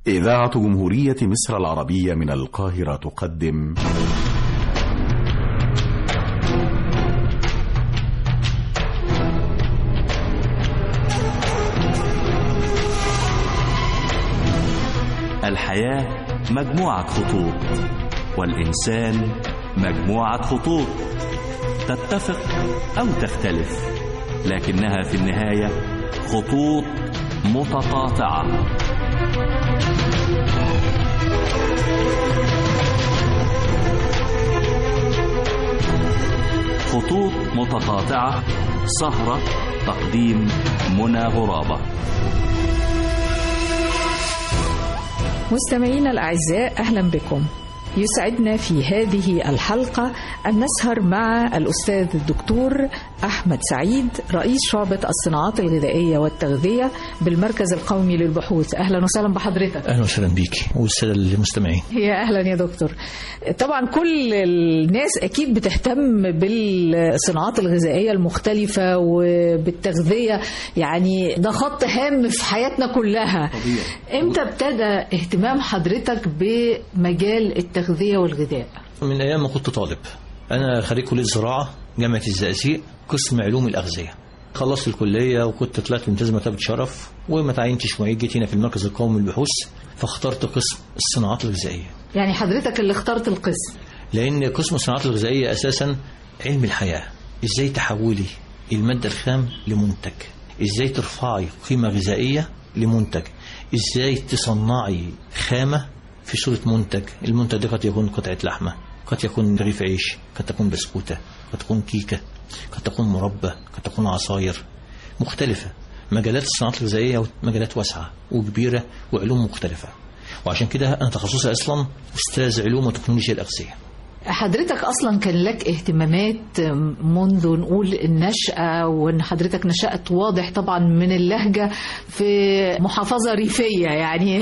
إذاعة جمهورية مصر العربية من القاهرة تقدم الحياة مجموعة خطوط والإنسان مجموعة خطوط تتفق أو تختلف لكنها في النهاية خطوط متقاطعة خطوط متقاطعة سهرة تقديم منى غرابة مستمعينا الأعزاء أهلا بكم يسعدنا في هذه الحلقة أن نسهر مع الأستاذ الدكتور أحمد سعيد رئيس شعبة الصناعات الغذائية والتغذية بالمركز القومي للبحوث أهلا وسهلا بحضرتك اهلا وسهلا بيكي والساده المستمعين يا أهلا يا دكتور طبعا كل الناس أكيد بتهتم بالصناعات الغذائية المختلفة وبالتغذية يعني ده خط هام في حياتنا كلها امتى ابتدى اهتمام حضرتك بمجال التغذية والغذاء من ايام ما كنت طالب انا خريج كليه زراعه جامعه الزقازيق قسم علوم الاغذيه خلصت الكليه وكنت طلعت ممتاز مرتبه شرف وما تعينتش معيد جيت هنا في المركز القومي للبحوث فاخترت قسم الصناعات الغذائيه يعني حضرتك اللي اخترت القسم لان قسم الصناعات الغذائيه اساسا علم الحياه ازاي تحولي الماده الخام لمنتج ازاي ترفعي قيمه غذائيه لمنتج ازاي تصنعي خامه في صوره منتج المنتج ده قد يكون قطعه لحمه قد يكون رغيف عيش قد تكون بسكوته قد تكون كيكه قد تكون مربى قد تكون عصاير مختلفه مجالات الصناعات الغذائيه مجالات واسعه وكبيره وعلوم مختلفه وعشان كده انا تخصصي اصلا استاذ علوم وتكنولوجيا الاغذيه حضرتك اصلا كان لك اهتمامات منذ نقول النشأة وان حضرتك نشأت واضح طبعا من اللهجة في محافظة ريفية يعني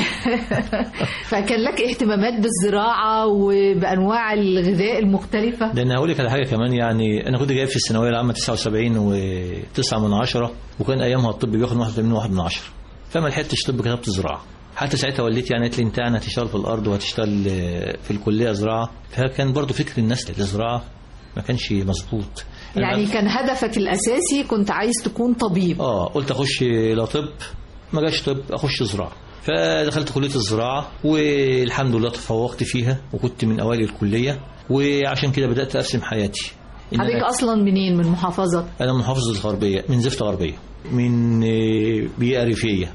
فكان لك اهتمامات بالزراعة وبأنواع الغذاء المختلفة لان هقول لك على حاجه كمان يعني انا كنت جايب في الثانويه العامه 79 و9 من عشرة وكان ايامها الطب بياخد 81 واحد من عشرة فما لحقتش طب كتبت زراعه حتى ساعتها والدتي يعني قالت لي انت يعني هتشتغل في الارض وهتشتغل في الكليه زراعه فكان برضو فكر الناس للزراعه ما كانش مظبوط يعني كان هدفك الأساسي كنت عايز تكون طبيب اه قلت اخش لا طب ما جاش طب اخش زراعه فدخلت كليه الزراعه والحمد لله تفوقت فيها وكنت من اوائل الكليه وعشان كده بدات ارسم حياتي إن حضرتك أنا- أصلا منين من محافظة انا من محافظه الغربيه من زفت غربيه من آه، بيئه ريفيه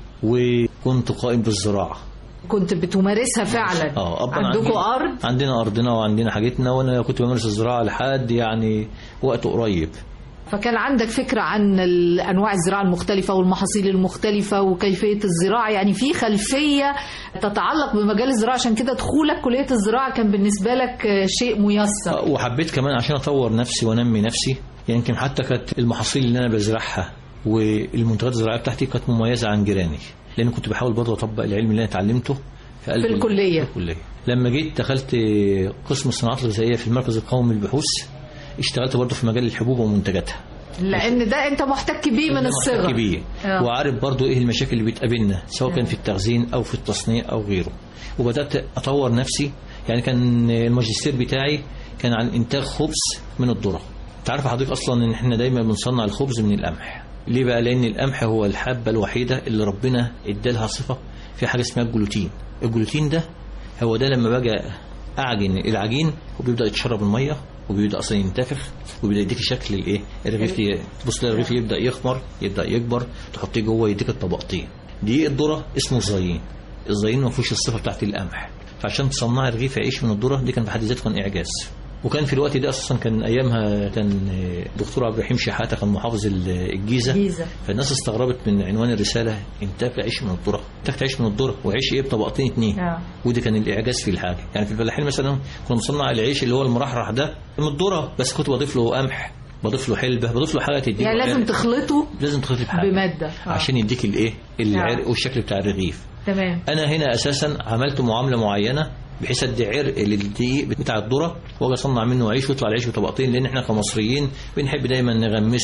وكنت قائم بالزراعه كنت بتمارسها فعلا اه أبا عندكم عندي- أرض عندنا ارضنا وعندنا حاجتنا وانا كنت بمارس الزراعه لحد يعني وقت قريب فكان عندك فكرة عن ال- أنواع الزراعة المختلفة والمحاصيل المختلفة وكيفية الزراعة يعني في خلفية تتعلق بمجال الزراعة عشان كده دخولك كلية الزراعة كان بالنسبة لك آه، شيء ميسر آه، وحبيت كمان عشان اطور نفسي وانمي نفسي يعني يمكن حتى كانت المحاصيل اللي انا بزرعها والمنتجات الزراعيه بتاعتي كانت مميزه عن جيراني لان كنت بحاول برضه اطبق العلم اللي انا اتعلمته في, قلب في الكلية. في الكليه لما جيت دخلت قسم الصناعات الغذائيه في المركز القومي للبحوث اشتغلت برضه في مجال الحبوب ومنتجاتها لأن ده أنت محتك بيه من الصغر كبير آه. وعارف برضو ايه المشاكل اللي بتقابلنا سواء كان في التخزين او في التصنيع او غيره وبدات اطور نفسي يعني كان الماجستير بتاعي كان عن انتاج خبز من الذره تعرف حضرتك اصلا ان احنا دايما بنصنع الخبز من القمح ليه بقى لان القمح هو الحبه الوحيده اللي ربنا ادالها صفه في حاجه اسمها الجلوتين الجلوتين ده هو ده لما باجي اعجن العجين وبيبدا يتشرب الميه وبيبدا اصلا ينتفخ وبيبدا يديك شكل الايه الرغيف ي- تبص تلاقي الرغيف يبدا يخمر يبدا يكبر تحطيه جوه يديك الطبقتين دي الذره اسمه الزين الزين ما فيهوش الصفه بتاعت القمح فعشان تصنعي رغيف عيش من الذره دي كان في حد ذاته كان اعجاز وكان في الوقت ده اساسا كان ايامها كان دكتور عبد الرحيم شحاته كان محافظ الجيزه جيزة. فالناس استغربت من عنوان الرساله انتاج عيش من الذره انتاج عيش من الذره وعيش ايه بطبقتين اتنين آه. ودي كان الاعجاز في الحاجه يعني في الفلاحين مثلا كنا بنصنع العيش اللي هو المرحرح ده من الذره بس كنت بضيف له قمح بضيف له حلبه بضيف له حاجه تديله يعني لازم عرق. تخلطه لازم تخلط بحاجه بمادة آه. عشان يديك الايه العرق والشكل بتاع الرغيف تمام انا هنا اساسا عملت معامله معينه بحيث ادي عرق للدقيق بتاع الذره واجي اصنع منه عيش ويطلع العيش بطبقتين لان احنا كمصريين بنحب دايما نغمسه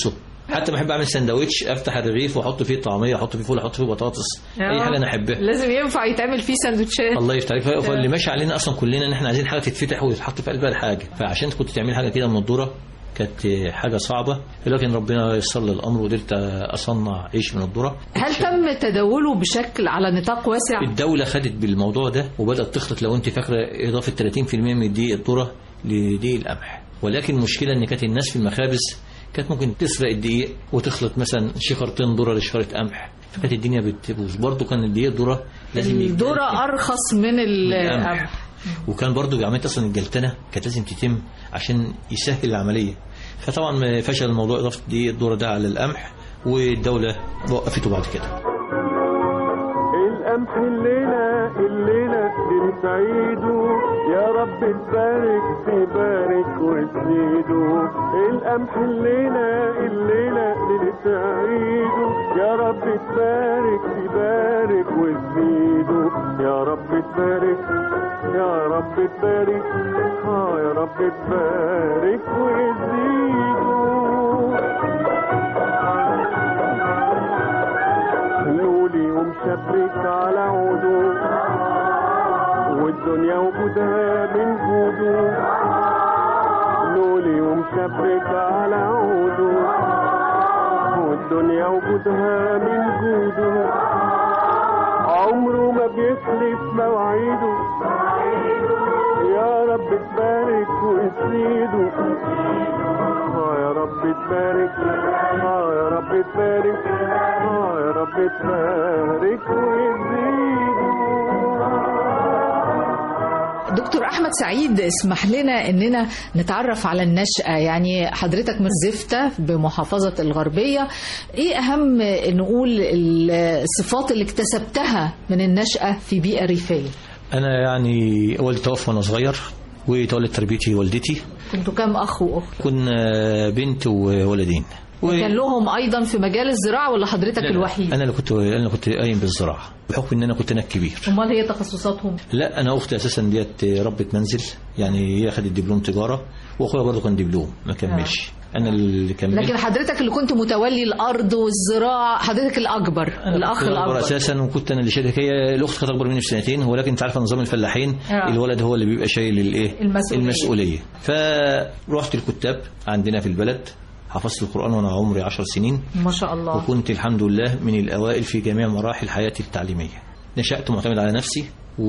حتى بحب اعمل سندوتش افتح الرغيف واحط فيه طعميه احط فيه فول احط فيه بطاطس اي حاجه انا احبها لازم ينفع يتعمل فيه سندوتشات الله يفتح عليك فاللي ماشي علينا اصلا كلنا ان احنا عايزين حاجه تتفتح ويتحط في قلبها الحاجه فعشان كنت تعمل حاجه كده من الذره كانت حاجه صعبه لكن ربنا يسر لي الامر وقدرت اصنع عيش من الذره هل تم تداوله بشكل على نطاق واسع الدوله خدت بالموضوع ده وبدات تخلط لو انت فاكره اضافه 30% من دقيق الذره لدقيق القمح ولكن المشكله ان كانت الناس في المخابز كانت ممكن تسرق الدقيق وتخلط مثلا شكرتين ذره لشكاره قمح فكانت الدنيا بتبوظ برضه كان الدقيق الذره لازم يتجلد. الذره ارخص من القمح. القمح وكان برضو عمليه اصلا الجلتنه كانت لازم تتم عشان يسهل العمليه فطبعا فشل الموضوع اضافه دي الدوره ده على القمح والدوله وقفته بعد كده القمح الليلة الليلة بنسعيده يا رب تبارك تبارك وتزيده القمح الليلة الليلة بنسعيده يا رب تبارك تبارك وتزيده يا رب تبارك يا رب تبارك اه يا رب تبارك وتزيده لولي ومشبك على عوده والدنيا وجودها من جوده لولي ومشبك على عوده والدنيا وجودها من جوده عمره ما بيخلف مواعيده يا رب تبارك وتزيده اه يا رب تبارك اه يا رب تبارك اه يا رب تبارك وتزيده دكتور احمد سعيد اسمح لنا اننا نتعرف على النشأة يعني حضرتك من زفتة بمحافظة الغربية ايه اهم نقول الصفات اللي اكتسبتها من النشأة في بيئة ريفية انا يعني والدي توفى وانا صغير وتولد تربيتي والدتي كنتوا كام اخ واخت كنا بنت وولدين و... كان لهم ايضا في مجال الزراعة ولا حضرتك لا، لا، الوحيد انا اللي كنت انا اللي كنت قايم بالزراعه بحكم ان انا كنت انا الكبير امال هي تخصصاتهم لا انا اختي اساسا ديت ربة منزل يعني هي خدت دبلوم تجاره واخويا برضه كان دبلوم ما كملش انا اللي كملت لكن حضرتك اللي كنت متولي الارض والزراعه حضرتك الاكبر الاخ كنت الاكبر اساسا وكنت انا اللي شايل هي الاخت كانت اكبر مني بسنتين ولكن انت عارفه نظام الفلاحين آه. الولد هو اللي بيبقى شايل الايه المسؤولية. المسؤوليه فرحت الكتاب عندنا في البلد حفظت القران وانا عمري 10 سنين ما شاء الله وكنت الحمد لله من الأوائل في جميع مراحل حياتي التعليمية نشأت معتمد على نفسي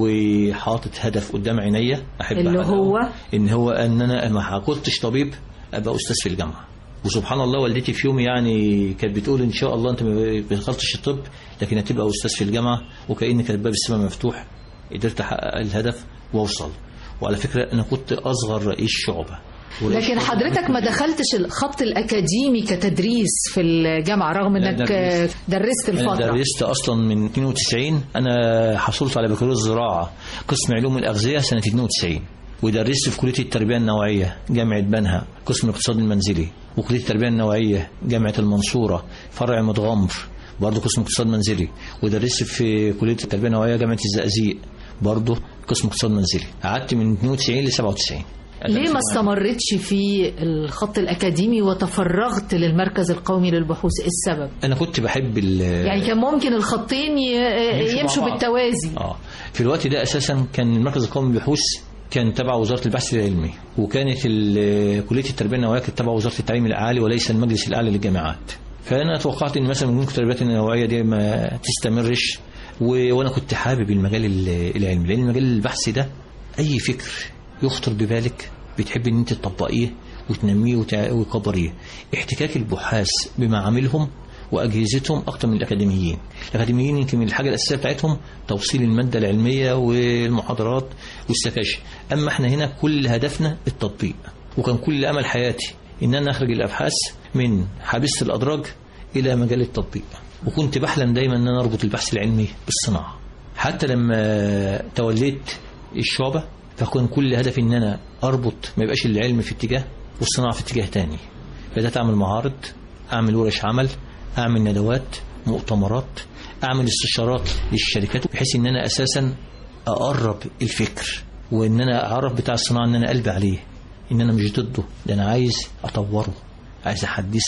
وحاطط هدف قدام عينيا أحب اللي أحققه. هو؟ إن هو أن أنا ما كنتش طبيب أبقى أستاذ في الجامعة وسبحان الله والدتي في يوم يعني كانت بتقول إن شاء الله أنت ما دخلتش الطب لكن هتبقى أستاذ في الجامعة وكأن كان باب السماء مفتوح قدرت أحقق الهدف وأوصل وعلى فكرة أنا كنت أصغر رئيس شعبة ورئيس لكن شعبة حضرتك ما دخلتش الخط الاكاديمي كتدريس في الجامعه رغم لا، انك درست. درست أنا الفتره درست أصلا من 92 أنا حصلت على بكالوريوس زراعة قسم علوم الأغذية سنة 92 ودرست في كلية التربية النوعية جامعة بنها قسم الاقتصاد المنزلي وكلية التربية النوعية جامعة المنصورة فرع متغمر برضه قسم اقتصاد منزلي ودرست في كلية التربية النوعية جامعة الزقازيق برضه قسم اقتصاد منزلي قعدت من 92 ل 97 ليه ما استمرتش في الخط الاكاديمي وتفرغت للمركز القومي للبحوث ايه السبب أنا كنت بحب ال يعني كان ممكن الخطين ي- مع يمشوا بعض. بالتوازي اه في الوقت ده اساسا كان المركز القومي للبحوث كان تبع وزاره البحث العلمي وكانت ال- كليه التربيه النوعيه كانت تبع وزاره التعليم العالي وليس المجلس الاعلى للجامعات فانا توقعت ان مثلا ممكن التربيات النوعيه دي ما تستمرش و... وانا كنت حابب المجال ال- العلمي لان مجال البحث ده اي فكر يخطر ببالك بتحب ان انت تطبقيه وتنميه وتع- وتكبريه احتكاك البحاث بمعاملهم واجهزتهم اكتر من الاكاديميين الاكاديميين يمكن من الحاجه الاساسيه بتاعتهم توصيل الماده العلميه والمحاضرات والسكاشن اما احنا هنا كل هدفنا التطبيق وكان كل امل حياتي ان انا اخرج الابحاث من حابسه الادراج الى مجال التطبيق وكنت بحلم دايما ان انا اربط البحث العلمي بالصناعه حتى لما توليت الشعبه فكان كل هدفي ان انا اربط ما يبقاش العلم في اتجاه والصناعه في اتجاه تاني بدات اعمل معارض اعمل ورش عمل اعمل ندوات مؤتمرات اعمل استشارات للشركات بحيث ان انا اساسا اقرب الفكر وان انا اعرف بتاع الصناعه ان انا قلبي عليه ان انا مش ضده ده انا عايز اطوره عايز احدثه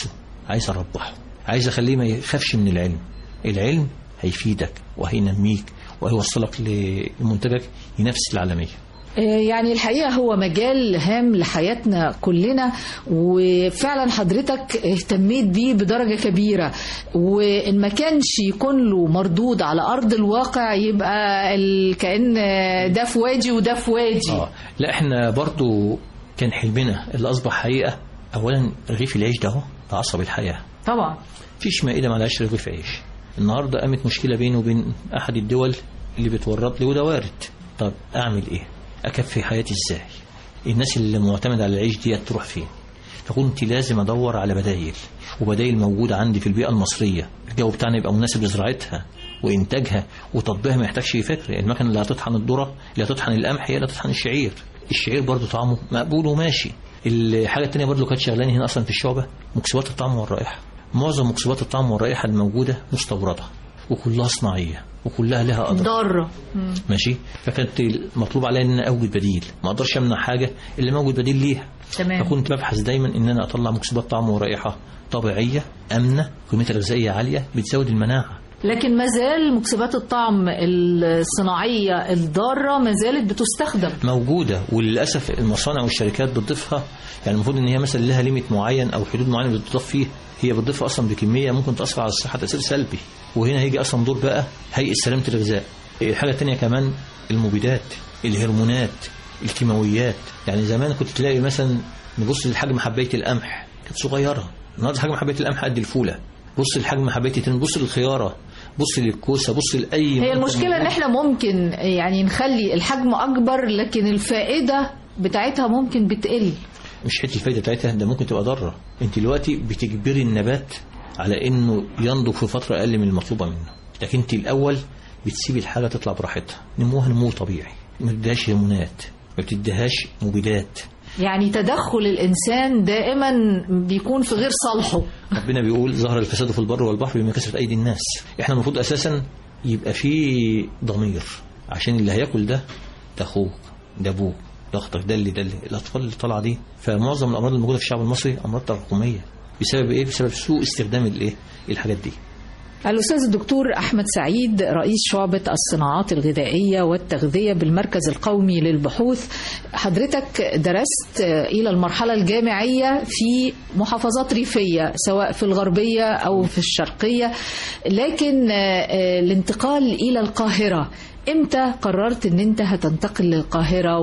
عايز اربحه عايز اخليه ما يخافش من العلم العلم هيفيدك وهينميك وهيوصلك لمنتجك ينافس العالميه يعني الحقيقة هو مجال هام لحياتنا كلنا وفعلا حضرتك اهتميت بيه بدرجة كبيرة وإن ما كانش يكون له مردود على أرض الواقع يبقى ال- كأن ده في وادي وده في وادي اه لا احنا برضو كان حلمنا اللي اصبح حقيقه اولا رغيف العيش ده اهو ده عصب الحياه طبعا مفيش مائده ما لهاش رغيف عيش النهارده قامت مشكله بيني وبين احد الدول اللي بتورط لي وده وارد طب اعمل ايه اكفي حياتي ازاي الناس اللي معتمده على العيش ديت تروح فين فكنت لازم ادور على بدايل وبدايل موجوده عندي في البيئه المصريه الجو بتاعنا يبقى مناسب لزراعتها وانتاجها وتطبيقها ما يحتاجش فكر المكنه اللي هتطحن الذره اللي هتطحن القمح هي اللي هتطحن الشعير الشعير برضو طعمه مقبول وماشي الحاجه التانية برضو كانت شغلاني هنا اصلا في الشعبه مكسبات الطعم والرائحه معظم مكسبات الطعم والرائحه الموجوده مستورده وكلها صناعيه وكلها لها اضرار ضارة ماشي فكانت مطلوب عليا ان انا اوجد بديل ما اقدرش امنع حاجه اللي موجود بديل ليها تمام فكنت ببحث دايما ان انا اطلع مكسبات طعم ورائحه طبيعيه امنه قيمتها الغذائيه عاليه بتزود المناعه لكن ما زال مكسبات الطعم الصناعية الضارة ما زالت بتستخدم موجوده وللاسف المصانع والشركات بتضيفها يعني المفروض ان هي مثلا لها ليميت معين او حدود معينه بتضاف فيه هي بتضيفها اصلا بكميه ممكن تاثر على الصحه تاثير سلبي وهنا هيجي اصلا دور بقى هيئه سلامه الغذاء الحاجه الثانيه كمان المبيدات الهرمونات الكيماويات يعني زمان كنت تلاقي مثلا نبص لحجم حبايه القمح كانت صغيره النهارده حجم حبايه القمح قد الفوله بص لحجم حبايه التين بص للخياره بص للكوسه بص لاي هي منتج المشكلة ان موجود. احنا ممكن يعني نخلي الحجم اكبر لكن الفائدة بتاعتها ممكن بتقل مش حته الفايده بتاعتها ده ممكن تبقى ضاره انت دلوقتي بتجبري النبات على انه ينضج في فتره اقل من المطلوبه منه لكن انت الاول بتسيبي الحاجه تطلع براحتها نموها نمو طبيعي ما بتديهاش هرمونات ما بتديهاش مبيدات يعني تدخل الانسان دائما بيكون في غير صالحه ربنا بيقول ظهر الفساد في البر والبحر بما كسبت ايدي الناس احنا المفروض اساسا يبقى في ضمير عشان اللي هياكل ده ده اخوك ده ابوك ده اختك ده اللي ده اللي الاطفال اللي طالعه دي فمعظم الامراض الموجوده في الشعب المصري امراض تراكميه بسبب ايه بسبب سوء استخدام الايه الحاجات دي الأستاذ الدكتور أحمد سعيد رئيس شعبة الصناعات الغذائية والتغذية بالمركز القومي للبحوث حضرتك درست إلى المرحلة الجامعية في محافظات ريفية سواء في الغربية أو في الشرقية لكن الانتقال إلى القاهرة امتى قررت ان انت هتنتقل للقاهرة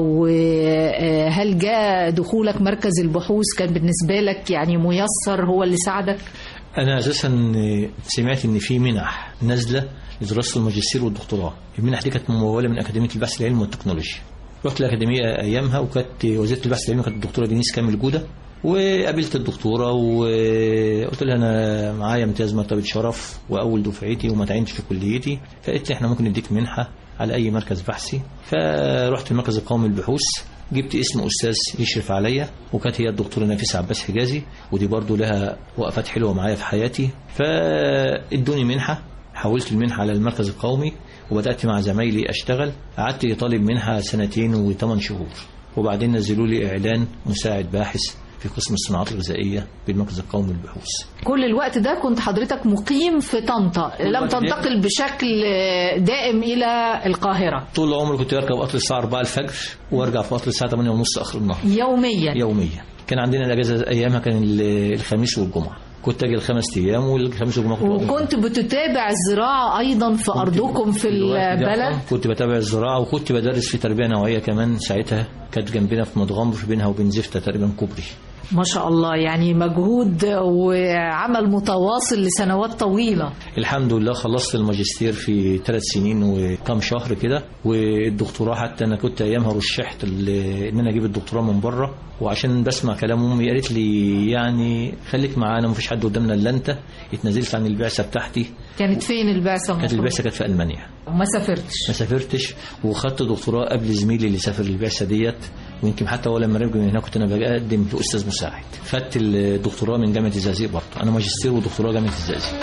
وهل جاء دخولك مركز البحوث كان بالنسبة لك يعني ميسر هو اللي ساعدك انا اساسا سمعت ان في منح نازله لدراسه الماجستير والدكتوراه المنح دي كانت مموله من اكاديميه البحث العلمي والتكنولوجيا رحت الاكاديميه ايامها وكانت وزيره البحث العلمي كانت الدكتوره دينيس كامل جوده وقابلت الدكتوره وقلت لها انا معايا امتياز مرتبه شرف واول دفعتي وما تعينتش في كليتي فقالت لي احنا ممكن نديك منحه على اي مركز بحثي فرحت المركز القومي للبحوث جبت اسم استاذ يشرف عليا وكانت هي الدكتوره نافسه عباس حجازي ودي برضو لها وقفات حلوه معايا في حياتي فادوني منحه حولت المنحه على المركز القومي وبدات مع زمايلي اشتغل قعدت طالب منحه سنتين وثمان شهور وبعدين نزلوا لي اعلان مساعد باحث في قسم الصناعات الغذائيه بالمركز القومي للبحوث كل الوقت ده كنت حضرتك مقيم في طنطا لم الوقت ده- تنتقل بشكل دائم إلى القاهرة طول عمري كنت بركب قطر الساعه 4 الفجر وارجع في قطر الساعه 8 ونص اخر النهار يوميا يوميا كان عندنا الاجازه ايامها كان ال- الخميس والجمعه كنت اجي الخمس ايام والخميس والجمعه كنت بقضي وكنت بتتابع الزراعة أيضا في أرضكم في الوقت ده البلد كنت بتابع الزراعه وكنت بدرس في تربيه نوعيه كمان ساعتها كانت جنبنا في مدغمر بينها وبين زفته تقريبا كوبري ما شاء الله يعني مجهود وعمل متواصل لسنوات طويلة الحمد لله خلصت الماجستير في ثلاث سنين وكام شهر كده والدكتوراه حتى انا كنت ايامها رشحت ل- ان انا اجيب الدكتوراه من بره وعشان بسمع كلام امي قالت لي يعني خليك معانا مفيش حد قدامنا الا انت اتنازلت عن البعثه بتاعتي كانت فين البعثة كانت المفروض؟ البعثه كانت في المانيا وما سافرتش ما سافرتش وخدت دكتوراه قبل زميلي اللي سافر البعثه ديت ويمكن حتى اول لما رجع من هناك كنت انا بقدم لاستاذ مساعد خدت الدكتوراه من جامعه الزقازيق برضه انا ماجستير ودكتوراه جامعه الزقازيق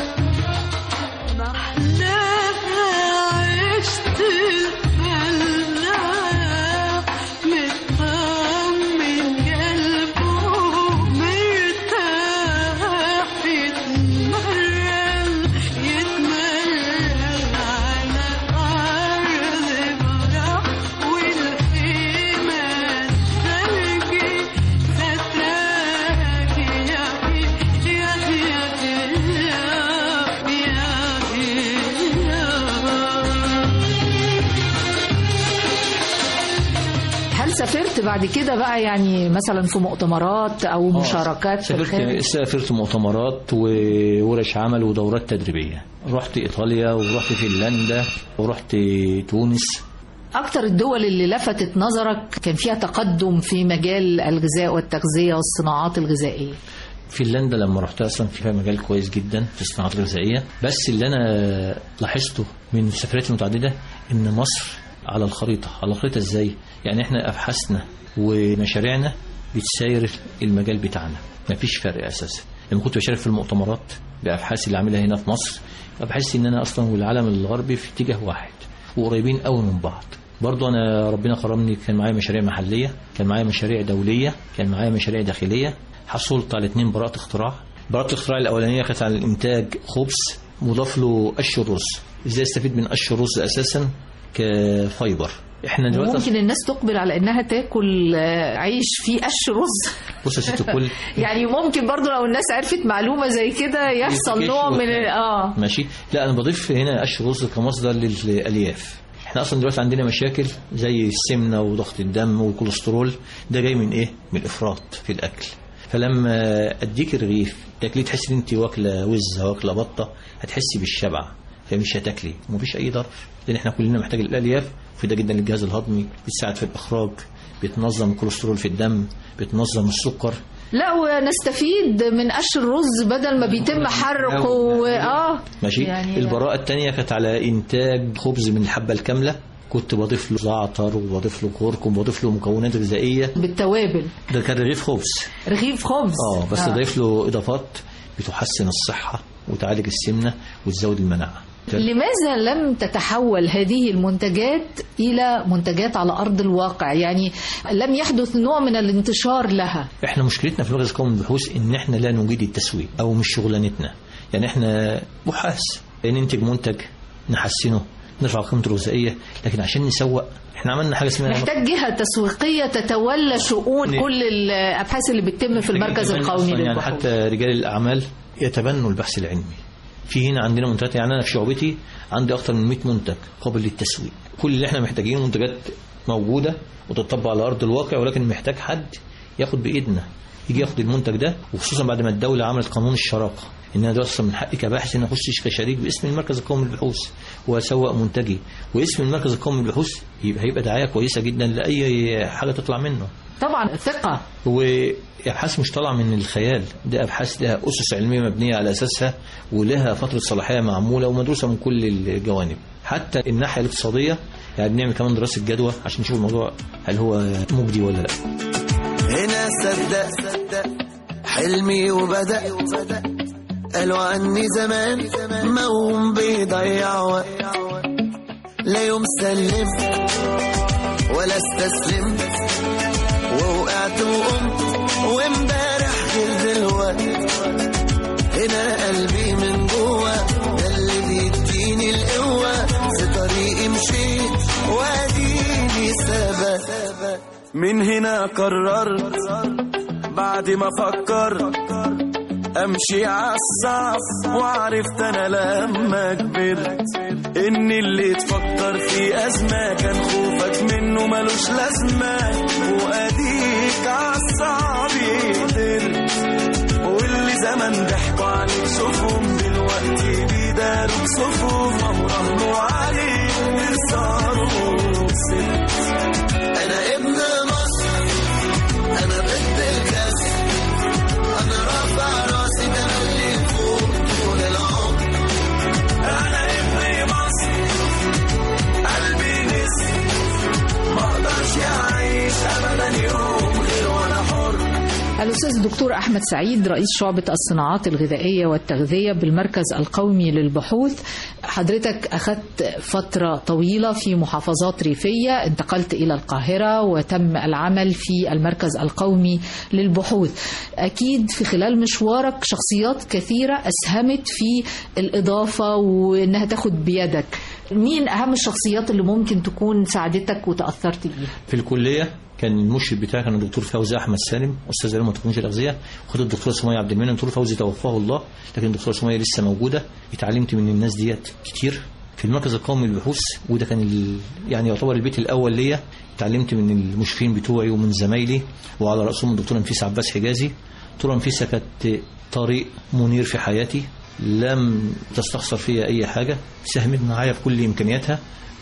محلاها عشت الفلاح مطمن قلبه مرتاح في سافرت بعد كده بقى يعني مثلا في مؤتمرات او مشاركات في الخارج سافرت سافرت مؤتمرات وورش عمل ودورات تدريبيه رحت ايطاليا ورحت فنلندا ورحت تونس اكتر الدول اللي لفتت نظرك كان فيها تقدم في مجال الغذاء والتغذيه والصناعات الغذائيه فنلندا لما رحت اصلا فيها مجال كويس جدا في الصناعات الغذائيه بس اللي انا لاحظته من سفرياتي المتعدده ان مصر على الخريطه على الخريطه ازاي يعني احنا ابحاثنا ومشاريعنا بتساير المجال بتاعنا مفيش فرق اساسا لما كنت بشارك في المؤتمرات بابحاثي اللي عاملها هنا في مصر بحس ان انا اصلا والعالم الغربي في اتجاه واحد وقريبين قوي من بعض برضو انا ربنا كرمني كان معايا مشاريع محليه كان معايا مشاريع دوليه كان معايا مشاريع داخليه حصلت على اثنين براءه اختراع براءه الاختراع الاولانيه كانت عن الانتاج خبز مضاف له قش الرز ازاي استفيد من قش الرز اساسا كفايبر احنا دلوقتي ممكن الناس تقبل على انها تاكل آه، عيش فيه قش رز بص يا ست الكل يعني ممكن برضو لو الناس عرفت معلومه زي كده يحصل نوع من ال- اه ماشي لا انا بضيف هنا قش الرز كمصدر للالياف احنا اصلا دلوقتي عندنا مشاكل زي السمنه وضغط الدم والكوليسترول ده جاي من ايه من الافراط في الاكل فلما اديك الرغيف تاكليه تحس ان انت واكله وزه واكله بطه هتحسي بالشبع فمش هتاكلي ومفيش اي ضرر لان احنا كلنا محتاج الالياف مفيده جدا للجهاز الهضمي بتساعد في الاخراج بتنظم الكوليسترول في الدم بتنظم السكر لا ونستفيد من قش الرز بدل ما بيتم حرقه و... اه ماشي يعني- يعني البراءة الثانية كانت على إنتاج خبز من الحبة الكاملة كنت بضيف له زعتر وبضيف له كركم وبضيف له مكونات غذائية بالتوابل ده كان رغيف خبز رغيف خبز اه بس ضيف له إضافات بتحسن الصحة وتعالج السمنة وتزود المناعة لماذا لم تتحول هذه المنتجات إلى منتجات على أرض الواقع يعني لم يحدث نوع من الانتشار لها احنا مشكلتنا في مركز قومي البحوث ان احنا لا نجيد التسويق او مش شغلانتنا يعني احنا بحاث ننتج منتج نحسنه نرفع قيمته الغذائيه لكن عشان نسوق احنا عملنا حاجه اسمها محتاج جهة تسويقية تتولى شؤون ن- كل الأبحاث اللي بتتم في المركز كمان القومي أصلاً يعني للبحوث حتى رجال الاعمال يتبنوا البحث العلمي في هنا عندنا منتجات يعني انا في شعبتي عندي اكثر من 100 منتج قابل للتسويق كل اللي احنا محتاجينه منتجات موجوده وتطبق على ارض الواقع ولكن محتاج حد ياخد بايدنا يجي ياخد المنتج ده وخصوصا بعد ما الدوله عملت قانون الشراكه ان انا دلوقتي من حقي كباحث ان اخش كشريك باسم المركز القومي للبحوث واسوق منتجي واسم المركز القومي للبحوث يبقى هيبقى دعايه كويسه جدا لاي حاجه تطلع منه طبعا ثقة وابحاث مش طالعه من الخيال ده ابحاث لها اسس علميه مبنيه على اساسها ولها فتره صلاحيه معموله ومدروسه من كل الجوانب حتى الناحيه الاقتصاديه يعني بنعمل كمان دراسه جدوى عشان نشوف الموضوع هل هو مجدي ولا لا هنا صدق حلمي وبدأ قالوا عني زمان موم بيضيع وقت لا يوم سلمت ولا استسلمت ووقعت وقمت وامبارح غير دلوقت هنا قلبي من جوه ده اللي بيديني القوة في طريقي مشيت واديني ثبت من هنا قررت بعد ما فكرت امشي عالصعب وعرفت انا لما كبرت ان اللي تفكر في ازمه كان خوفك منه ملوش لازمه واديك عالصعب قدرت واللي زمان ضحكوا عليك شوفهم دلوقتي بيداروا بصفهم وراهنوا عليك صاروا ست انا ابن مصر انا بنت الكسر انا رافع راسي ده أنا اللي فوق طول العمر انا ابن مصر قلبي نسر ما اقدرش اعيش ابدا يوم غير وانا حر الأستاذ الدكتور أحمد سعيد رئيس شعبة الصناعات الغذائية والتغذية بالمركز القومي للبحوث حضرتك أخذت فترة طويلة في محافظات ريفية انتقلت إلى القاهرة وتم العمل في المركز القومي للبحوث أكيد في خلال مشوارك شخصيات كثيرة أسهمت في الإضافة وإنها تاخد بيدك مين أهم الشخصيات اللي ممكن تكون ساعدتك وتأثرت بيها في الكليه كان المرشد بتاعي كان الدكتور فوزي احمد سالم استاذ علوم وتكنولوجيا الاغذيه وخد الدكتوره سميه عبد المنعم الدكتور فوزي توفاه الله لكن الدكتوره سميه لسه موجوده اتعلمت من الناس ديت كتير في المركز القومي للبحوث وده كان ال... يعني يعتبر البيت الاول ليا اتعلمت من المشرفين بتوعي ومن زمايلي وعلى راسهم الدكتور نفيس عباس حجازي دكتوره نفيسه كانت طريق منير في حياتي لم تستخسر فيا اي حاجه ساهمت معايا في كل امكانياتها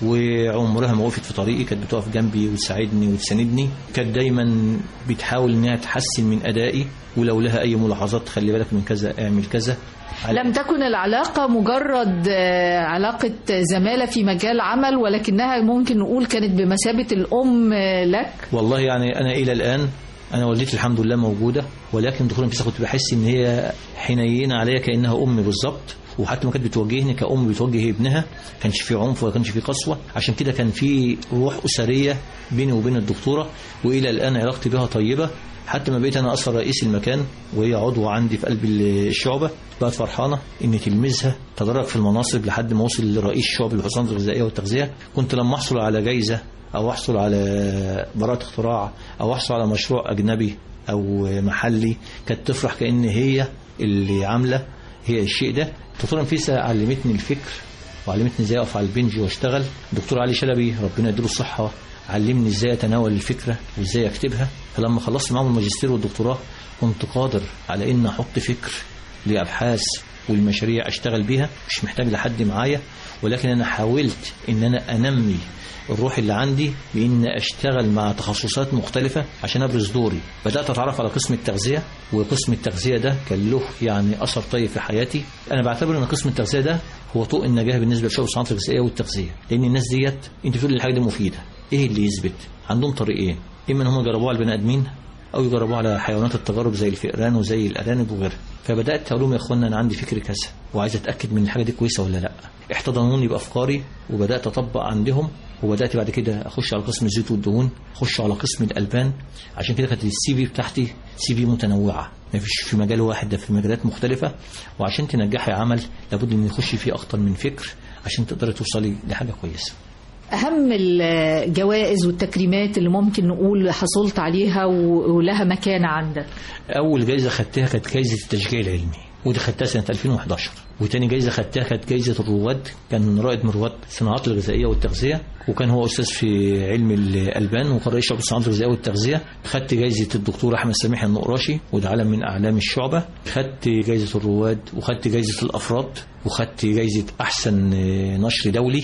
وعمرها ما وقفت في طريقي كانت بتقف جنبي وتساعدني وتساندني كانت دايما بتحاول انها تحسن من ادائي ولو لها اي ملاحظات خلي بالك من كذا اعمل كذا لم تكن العلاقة مجرد آه، علاقة زمالة في مجال عمل ولكنها ممكن نقول كانت بمثابة الأم آه، لك والله يعني انا الى الان انا والدتي الحمد لله موجوده ولكن دكتور نفيسه كنت بحس ان هي حنينه عليا كانها امي بالظبط وحتى ما كانت بتوجهني كأم بتوجه ابنها ما كانش في عنف ولا كانش في قسوه عشان كده كان في روح اسريه بيني وبين الدكتوره والى الان علاقتي بها طيبه حتى ما بقيت انا اصلا رئيس المكان وهي عضوه عندي في قلب الشعبه بقت فرحانه ان تلميذها تدرج في المناصب لحد ما وصل لرئيس شعب الحصان الغذائيه والتغذيه كنت لما احصل على جايزه او احصل على براءه اختراع او احصل على مشروع اجنبي او محلي كانت تفرح كان هي اللي عامله هي الشيء ده الدكتوره نفيسه علمتني الفكر وعلمتني ازاي اقف على البنج واشتغل الدكتور علي شلبي ربنا يديله الصحه علمني ازاي اتناول الفكره وازاي اكتبها فلما خلصت معاهم الماجستير والدكتوراه كنت قادر على ان احط فكر لابحاث والمشاريع اشتغل بيها مش محتاج لحد معايا ولكن انا حاولت ان انا انمي الروح اللي عندي بان اشتغل مع تخصصات مختلفه عشان ابرز دوري بدات اتعرف على قسم التغذيه وقسم التغذيه ده كان له يعني اثر طيب في حياتي انا بعتبر ان قسم التغذيه ده هو طوق النجاه بالنسبه لشغل الصناعه الغذائيه والتغذيه لان الناس ديت انت بتقول الحاجه دي مفيده ايه اللي يثبت عندهم طريقين اما ان هم يجربوها على البني ادمين او يجربوها على حيوانات التجارب زي الفئران وزي الارانب وغيرها فبدات اقول لهم يا اخوانا انا عندي فكر كذا وعايز اتاكد من الحاجه دي كويسه ولا لا احتضنوني بافكاري وبدات اطبق عندهم وبدات بعد كده اخش على قسم الزيت والدهون اخش على قسم الالبان عشان كده كانت السي في بتاعتي سي في متنوعه ما فيش في مجال واحد ده في مجالات مختلفه وعشان تنجحي عمل لابد ان يخش فيه اكتر من فكر عشان تقدري توصلي لحاجه كويسه أهم الجوائز والتكريمات اللي ممكن نقول حصلت عليها و- ولها مكانة عندك اول جايزه خدتها كانت جايزه التشجيع العلمي ودي خدتها سنه 2011 وتاني جايزه خدتها كانت جايزه الرواد كان رائد من رواد الصناعات الغذائيه والتغذيه وكان هو استاذ في علم الالبان وكان رئيس شعب الصناعات الغذائيه والتغذيه خدت جايزه الدكتور احمد سامح النقراشي وده علم من اعلام الشعبه خدت جايزه الرواد وخدت جايزه الافراد وخدت جايزه احسن نشر دولي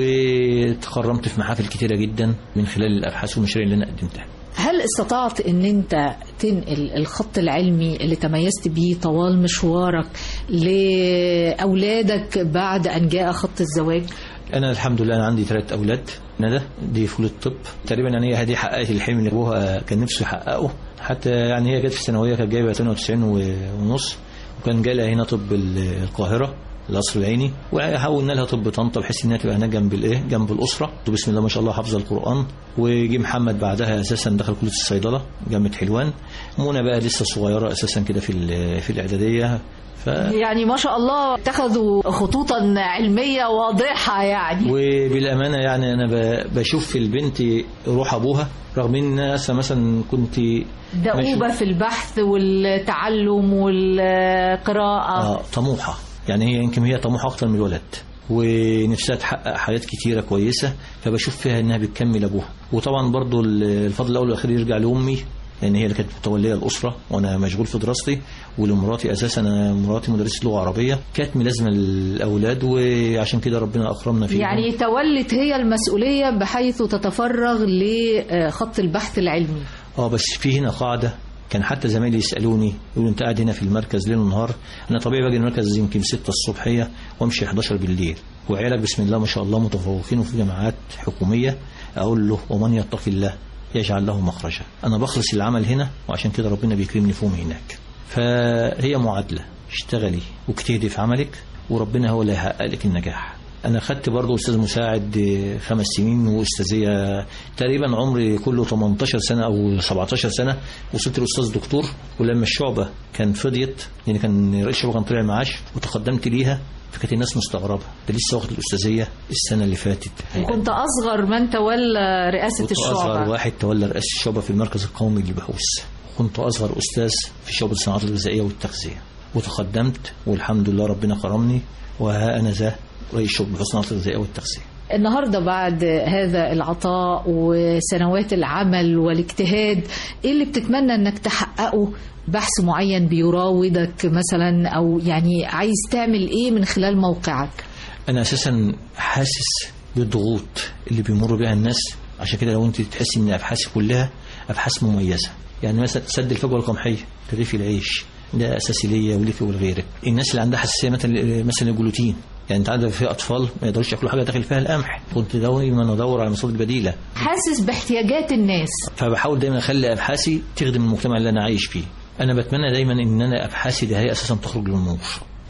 وتكرمت في محافل كتيره جدا من خلال الابحاث والمشاريع اللي انا قدمتها هل استطعت ان انت تنقل الخط العلمي اللي تميزت بيه طوال مشوارك لاولادك بعد ان جاء خط الزواج انا الحمد لله انا عندي ثلاث اولاد ندى دي فول الطب تقريبا يعني هي دي حققت الحلم اللي ابوها كان نفسه يحققه حتى يعني هي جت في الثانويه كانت جايبه 92 ونص وكان جاي لها هنا طب القاهره القصر العيني وحولنا لها طب طنطا بحيث انها تبقى هنا جنب الايه جنب الاسره بسم الله ما شاء الله حافظه القران وجي محمد بعدها اساسا دخل كليه الصيدله جامعه حلوان منى بقى لسه صغيره اساسا كده في ال- في الاعداديه ف يعني ما شاء الله اتخذوا خطوطا علمية واضحة يعني وبالامانه يعني انا ب- بشوف في البنت روح ابوها رغم ان انا مثلا كنت دؤوبة في البحث والتعلم والقراءة آه طموحه يعني هي يمكن هي طموحه اكتر من الولد ونفسها تحقق حاجات كتيره كويسه فبشوف فيها انها بتكمل ابوها وطبعا برضو الفضل الاول والاخير يرجع لامي لان هي اللي كانت متوليه الاسره وانا مشغول في دراستي ولمراتي اساسا انا مراتي مدرسه لغه عربيه كانت ملازمه الاولاد وعشان كده ربنا اكرمنا فيهم يعني تولت هي المسؤولية بحيث تتفرغ لخط البحث العلمي اه بس في هنا قاعده كان حتى زمايلي يسالوني يقولوا انت قاعد هنا في المركز ليل ونهار انا طبيعي باجي المركز يمكن 6 الصبحيه وامشي 11 بالليل وعيالك بسم الله ما شاء الله متفوقين وفي جامعات حكوميه اقول له ومن يتق الله يجعل له مخرجا انا بخلص العمل هنا وعشان كده ربنا بيكرمني فيهم هناك فهي معادله اشتغلي واجتهدي في عملك وربنا هو اللي هيحقق لك النجاح انا خدت برضه استاذ مساعد خمس سنين واستاذيه تقريبا عمري كله 18 سنه او 17 سنه وصلت لاستاذ دكتور ولما الشعبه كان فضيت يعني كان رئيس الشعبه كان طلع معاش وتقدمت ليها فكانت الناس مستغربه ده لسه واخد الاستاذيه السنه اللي فاتت وكنت أصغر من تولى رئاسة كنت اصغر الشعبة واحد تولى رئاسه الشعبه في المركز القومي للبحوث كنت اصغر استاذ في شعبه الصناعات الغذائيه والتغذيه وتقدمت والحمد لله ربنا كرمني وها انا ذا رئيس شعبه الصناعات الغذائيه والتغذيه النهاردة بعد هذا العطاء وسنوات العمل والاجتهاد ايه اللي بتتمنى انك تحققه بحث معين بيراودك مثلا او يعني عايز تعمل ايه من خلال موقعك انا اساسا حاسس بالضغوط اللي بيمر بها الناس عشان كده لو انت تحس ان ابحاثي كلها ابحاث مميزه يعني مثلا سد الفجوه القمحيه رغيف العيش ده اساسي ليا وليك ولغيرك الناس اللي عندها حساسيه مثلا مثلا الجلوتين يعني انت عندك في اطفال ما يقدروش ياكلوا حاجه داخل فيها القمح كنت دايما ادور على مصادر بديله حاسس باحتياجات الناس فبحاول دايما اخلي ابحاثي تخدم المجتمع اللي انا عايش فيه انا بتمنى دايما ان انا ابحاثي ده هي اساسا تخرج للنور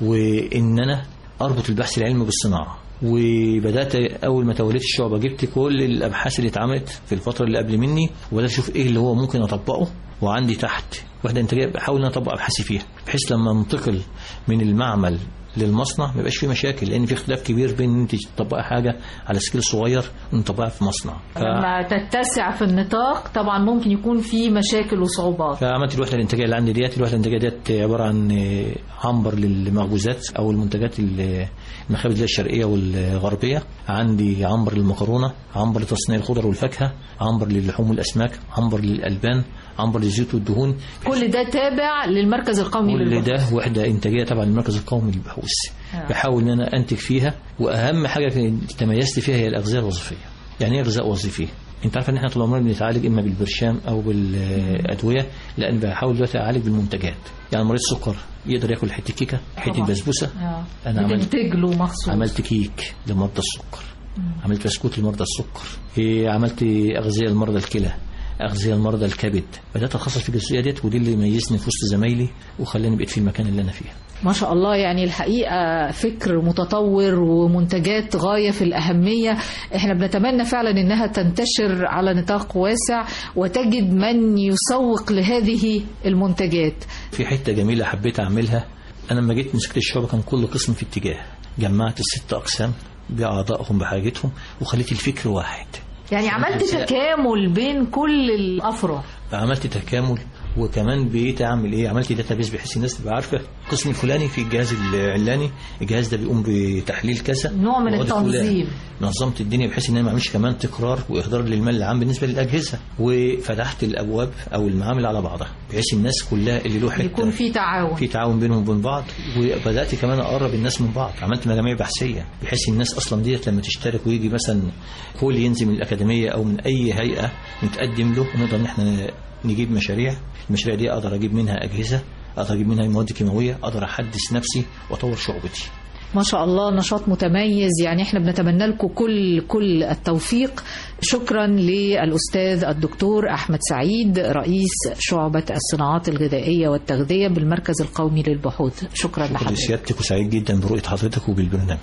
وان انا اربط البحث العلمي بالصناعه وبدات اول ما توليت الشعبه جبت كل الابحاث اللي اتعملت في الفتره اللي قبل مني وبدات اشوف ايه اللي هو ممكن اطبقه وعندي تحت وحده انتاجيه بحاول ان أنا اطبق ابحاثي فيها بحيث لما انتقل من المعمل للمصنع ما يبقاش فيه مشاكل لان في اختلاف كبير بين ان انت تطبقي حاجه على سكيل صغير وان تطبقها في مصنع ف... لما تتسع في النطاق طبعا ممكن يكون في مشاكل وصعوبات فعملت الوحده الانتاجيه اللي عندي ديت الوحده الانتاجيه ديت عباره عن عنبر للمخبوزات او المنتجات ال- المخابز الشرقيه والغربيه عندي عنبر للمكرونه عنبر لتصنيع الخضر والفاكهه عنبر للحوم والاسماك عنبر للالبان عنبر للزيوت والدهون كل ده تابع للمركز القومي كل للبحوث ده وحده انتاجيه تبع المركز القومي للبحوث آه. بحاول ان انا انتج فيها واهم حاجه كانت تميزت فيها هي الاغذيه الوظيفيه يعني ايه غذاء وظيفي انت عارف ان احنا طول عمرنا بنتعالج اما بالبرشام او بالادويه لا انا بحاول دلوقتي اعالج بالمنتجات يعني مريض سكر يقدر ياكل حته كيكه حته طبعا. بسبوسه آه. أنا عملت- بتنتج له مخصوص عملت كيك لمرضى السكر عملت بسكوت لمرضى السكر إيه عملت اغذيه لمرضى الكلى اغذيه لمرضى الكبد بدات اتخصص في الجزئيه ديت ودي اللي ميزني في وسط زمايلي وخلاني بقيت في المكان اللي انا فيه ما شاء الله يعني الحقيقة فكر متطور ومنتجات غاية في الأهمية احنا بنتمنى فعلا انها تنتشر على نطاق واسع وتجد من يسوق لهذه المنتجات في حته جميله حبيت اعملها انا لما جيت مسكت الشعبه كان كل قسم في اتجاه جمعت الست اقسام باعضائهم بحاجتهم وخليت الفكر واحد يعني عملت تكامل بين كل الأفرع عملت تكامل وكمان بقيت اعمل ايه عملت داتا بيس بحيث الناس تبقى عارفه القسم الفلاني في الجهاز العلاني الجهاز ده بيقوم بتحليل كذا نوع من وعقد فلان. التنظيم. نظمت الدنيا بحيث ان انا ما اعملش كمان تكرار واهدار للمال العام بالنسبه للاجهزه وفتحت الابواب او المعامل على بعضها بحيث الناس كلها اللي له حته يكون في تعاون في تعاون بينهم وبين بعض وبدات كمان اقرب الناس من بعض عملت مجاميع بحثيه بحيث الناس اصلا ديت لما تشترك ويجي مثلا كل ينزل من الاكاديميه او من اي هيئه نتقدم له ونقدر ان احنا نجيب مشاريع المشاريع دي اقدر اجيب منها اجهزه اقدر اجيب منها مواد كيماويه اقدر احدث نفسي واطور شعبتي ما شاء الله نشاط متميز يعني احنا بنتمنى لكم كل كل التوفيق شكرا للأستاذ الدكتور أحمد سعيد رئيس شعبة الصناعات الغذائية والتغذية بالمركز القومي للبحوث شكرا شكرا لحضرتك لسيادتك وسعيد جدا برؤيه حضرتك وبالبرنامج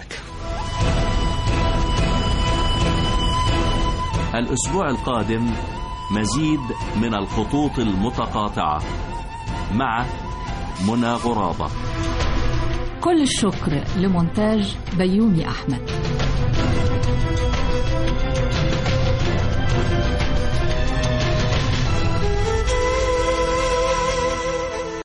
الأسبوع القادم مزيد من الخطوط المتقاطعة مع منى غرابة كل الشكر لمونتاج بيومي أحمد